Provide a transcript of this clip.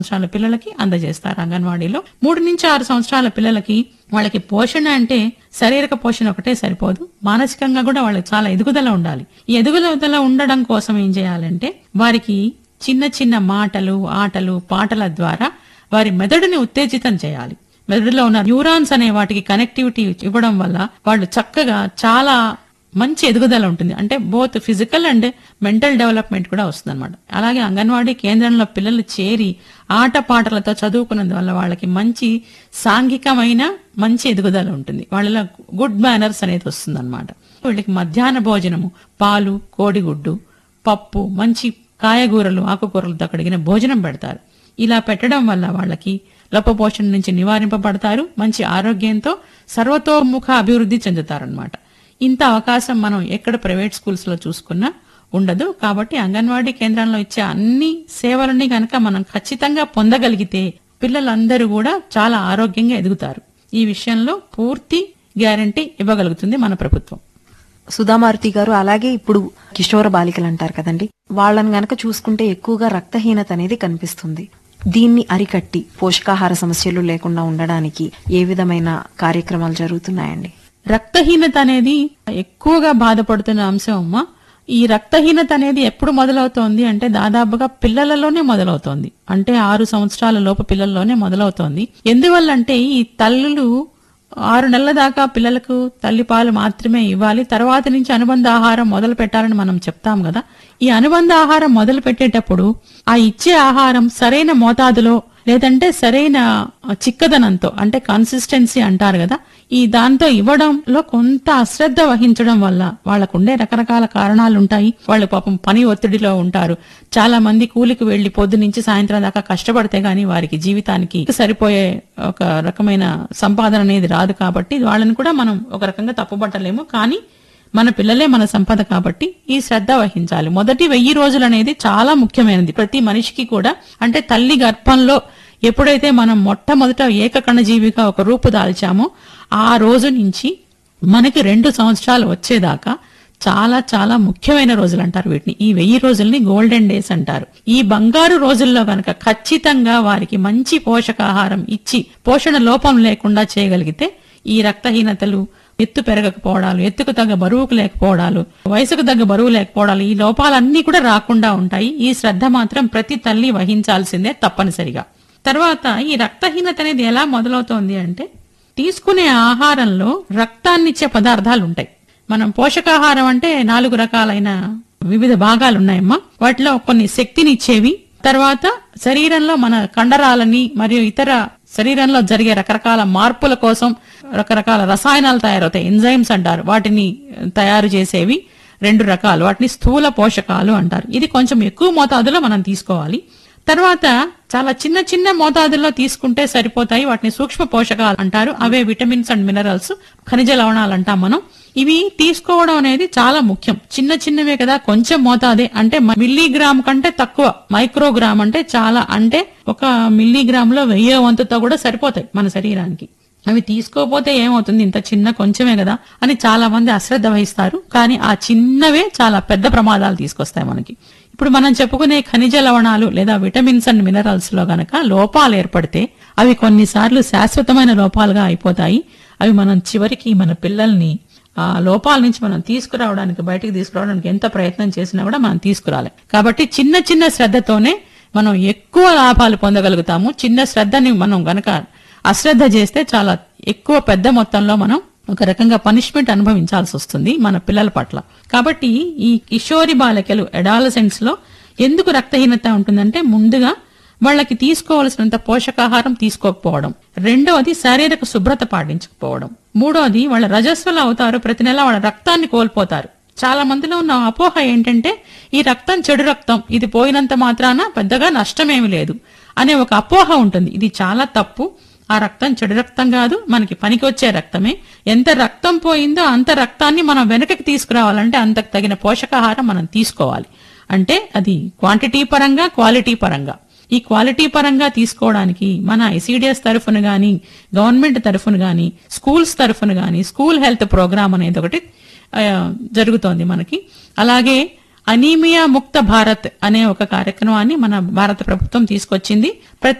సంవత్సరాల పిల్లలకి అందజేస్తారు అంగన్వాడీలో మూడు నుంచి ఆరు సంవత్సరాల పిల్లలకి వాళ్ళకి పోషణ అంటే శారీరక పోషణ ఒకటే సరిపోదు మానసికంగా కూడా వాళ్ళకి చాలా ఎదుగుదల ఉండాలి ఈ ఎదుగుదల ఉండడం కోసం ఏం చేయాలంటే వారికి చిన్న చిన్న మాటలు ఆటలు పాటల ద్వారా వారి మెదడుని ఉత్తేజితం చేయాలి మెదడులో ఉన్న న్యూరాన్స్ అనే వాటికి కనెక్టివిటీ ఇవ్వడం వల్ల వాళ్ళు చక్కగా చాలా మంచి ఎదుగుదల ఉంటుంది అంటే both physical and mental development కూడా వస్తుంది అనమాట అలాగే అంగన్వాడీ కేంద్రంలో పిల్లలు చేరి ఆట పాటలతో చదువుకున్నందువల్ల వాళ్ళకి మంచి సాంఘికమైన మంచి ఎదుగుదల ఉంటుంది వాళ్ళలో గుడ్ మేనర్స్ అనేది వస్తుంది అనమాట వీళ్ళకి మధ్యాహ్న భోజనము పాలు కోడిగుడ్డు పప్పు మంచి కాయగూరలు ఆకుకూరలతో కడిగిన భోజనం పెడతారు ఇలా పెట్టడం వల్ల వాళ్ళకి లోపపోషణ నుంచి నివారింపబడతారు మంచి ఆరోగ్యంతో సర్వతోముఖ అభివృద్ధి చెందుతారనమాట ఇంత అవకాశం మనం ఎక్కడ ప్రైవేట్ స్కూల్స్ లో చూసుకున్నా ఉండదు కాబట్టి అంగన్వాడీ కేంద్రంలో ఇచ్చే అన్ని సేవలని గనక మనం ఖచ్చితంగా పొందగలిగితే పిల్లలందరూ కూడా చాలా ఆరోగ్యంగా ఎదుగుతారు ఈ విషయంలో పూర్తి గ్యారంటీ ఇవ్వగలుగుతుంది మన ప్రభుత్వం సుధామారుతి గారు అలాగే ఇప్పుడు కిషోర బాలికలు అంటారు కదండి వాళ్ళని గనక చూసుకుంటే ఎక్కువగా రక్తహీనత అనేది కనిపిస్తుంది దీన్ని అరికట్టి పోషకాహార సమస్యలు లేకుండా ఉండడానికి ఏ విధమైన కార్యక్రమాలు జరుగుతున్నాయండి రక్తహీనత అనేది ఎక్కువగా బాధపడుతున్న అంశం అమ్మా ఈ రక్తహీనత అనేది ఎప్పుడు మొదలవుతోంది అంటే దాదాపుగా పిల్లలలోనే మొదలవుతోంది అంటే ఆరు సంవత్సరాల లోపు పిల్లల్లోనే మొదలవుతోంది ఎందువల్లంటే ఈ తల్లులు ఆరు నెలల దాకా పిల్లలకు తల్లిపాలు మాత్రమే ఇవ్వాలి తర్వాత నుంచి అనుబంధ ఆహారం మొదలు పెట్టాలని మనం చెప్తాం కదా ఈ అనుబంధ ఆహారం మొదలు పెట్టేటప్పుడు ఆ ఇచ్చే ఆహారం సరైన మోతాదులో లేదంటే సరైన చిక్కదనంతో అంటే కన్సిస్టెన్సీ అంటారు కదా ఈ దాంతో ఇవ్వడంలో కొంత అశ్రద్ధ వహించడం వల్ల వాళ్ళకుండే రకరకాల కారణాలు ఉంటాయి వాళ్ళు పాపం పని ఒత్తిడిలో ఉంటారు చాలా మంది కూలికి వెళ్లి పొద్దు నుంచి సాయంత్రం దాకా కష్టపడితే గానీ వారికి జీవితానికి సరిపోయే ఒక రకమైన సంపాదన అనేది రాదు కాబట్టి వాళ్ళని కూడా మనం ఒక రకంగా తప్పుపట్టలేము కానీ మన పిల్లలే మన సంపద కాబట్టి ఈ శ్రద్ధ వహించాలి మొదటి వెయ్యి రోజులు అనేది చాలా ముఖ్యమైనది ప్రతి మనిషికి కూడా అంటే తల్లి గర్భంలో ఎప్పుడైతే మనం మొట్టమొదట ఏకకణజీవిగా ఒక రూపు దాల్చామో ఆ రోజు నుంచి మనకి రెండు సంవత్సరాలు వచ్చేదాకా చాలా చాలా ముఖ్యమైన రోజులు అంటారు వీటిని ఈ వెయ్యి రోజుల్ని గోల్డెన్ డేస్ అంటారు ఈ బంగారు రోజుల్లో గనక ఖచ్చితంగా వారికి మంచి పోషకాహారం ఇచ్చి పోషణ లోపం లేకుండా చేయగలిగితే ఈ రక్తహీనతలు ఎత్తు పెరగకపోవడాలు ఎత్తుకు తగ్గ బరువుకు లేకపోవడాలు వయసుకు తగ్గ బరువు లేకపోవడాలు ఈ లోపాలన్నీ కూడా రాకుండా ఉంటాయి ఈ శ్రద్ధ మాత్రం ప్రతి తల్లి వహించాల్సిందే తప్పనిసరిగా తర్వాత ఈ రక్తహీనత అనేది ఎలా మొదలవుతోంది అంటే తీసుకునే ఆహారంలో రక్తాన్నిచ్చే పదార్థాలు ఉంటాయి మనం పోషకాహారం అంటే నాలుగు రకాలైన వివిధ భాగాలు ఉన్నాయమ్మా వాటిలో కొన్ని శక్తినిచ్చేవి తర్వాత శరీరంలో మన కండరాలని మరియు ఇతర శరీరంలో జరిగే రకరకాల మార్పుల కోసం రకరకాల రసాయనాలు తయారవుతాయి ఎంజైమ్స్ అంటారు వాటిని తయారు చేసేవి రెండు రకాలు వాటిని స్థూల పోషకాలు అంటారు ఇది కొంచెం ఎక్కువ మోతాదులో మనం తీసుకోవాలి తర్వాత చాలా చిన్న చిన్న మోతాదుల్లో తీసుకుంటే సరిపోతాయి వాటిని సూక్ష్మ పోషకాలు అంటారు అవే విటమిన్స్ అండ్ మినరల్స్ ఖనిజ లవణాలు అంటాం మనం ఇవి తీసుకోవడం అనేది చాలా ముఖ్యం చిన్న చిన్నవే కదా కొంచెం మోతాదే అంటే మిల్లీగ్రామ్ కంటే తక్కువ మైక్రోగ్రామ్ అంటే చాలా అంటే ఒక మిల్లీగ్రామ్ లో వెయ్యో వంతుతో కూడా సరిపోతాయి మన శరీరానికి అవి తీసుకోపోతే ఏమవుతుంది ఇంత చిన్న కొంచెమే కదా అని చాలా మంది అశ్రద్ధ వహిస్తారు కానీ ఆ చిన్నవే చాలా పెద్ద ప్రమాదాలు తీసుకొస్తాయి మనకి ఇప్పుడు మనం చెప్పుకునే ఖనిజ లవణాలు లేదా విటమిన్స్ అండ్ మినరల్స్ లో గనక లోపాలు ఏర్పడితే అవి కొన్నిసార్లు శాశ్వతమైన లోపాలుగా అయిపోతాయి అవి మనం చివరికి మన పిల్లల్ని ఆ లోపాల నుంచి మనం తీసుకురావడానికి బయటికి తీసుకురావడానికి ఎంత ప్రయత్నం చేసినా కూడా మనం తీసుకురాలి కాబట్టి చిన్న చిన్న శ్రద్ధతోనే మనం ఎక్కువ లాభాలు పొందగలుగుతాము చిన్న శ్రద్ధని మనం గనక అశ్రద్ధ చేస్తే చాలా ఎక్కువ పెద్ద మొత్తంలో మనం ఒక రకంగా పనిష్మెంట్ అనుభవించాల్సి వస్తుంది మన పిల్లల పట్ల కాబట్టి ఈ కిషోరి బాలికలు అడాలసెంట్స్ లో ఎందుకు రక్తహీనత ఉంటుందంటే ముందుగా వాళ్ళకి తీసుకోవాల్సినంత పోషకాహారం తీసుకోకపోవడం రెండవది శారీరక శుభ్రత పాటించకపోవడం మూడవది వాళ్ళ రజస్వలు అవుతారు ప్రతి నెల వాళ్ళ రక్తాన్ని కోల్పోతారు చాలా మందిలో ఉన్న అపోహ ఏంటంటే ఈ రక్తం చెడు రక్తం ఇది పోయినంత మాత్రాన పెద్దగా నష్టమేమి లేదు అనే ఒక అపోహ ఉంటుంది ఇది చాలా తప్పు ఆ రక్తం చెడు రక్తం కాదు మనకి పనికొచ్చే రక్తమే ఎంత రక్తం పోయిందో అంత రక్తాన్ని మనం వెనకకి తీసుకురావాలంటే అంతకు తగిన పోషకాహారం మనం తీసుకోవాలి అంటే అది క్వాంటిటీ పరంగా క్వాలిటీ పరంగా ఈ క్వాలిటీ పరంగా తీసుకోవడానికి మన ఐసీడిఎస్ తరఫున గాని గవర్నమెంట్ తరఫున గాని స్కూల్స్ తరఫున గాని స్కూల్ హెల్త్ ప్రోగ్రామ్ అనేది ఒకటి ఆ, జరుగుతోంది మనకి అలాగే అనీమియా ముక్త భారత్ అనే ఒక కార్యక్రమాన్ని మన భారత ప్రభుత్వం తీసుకొచ్చింది ప్రతి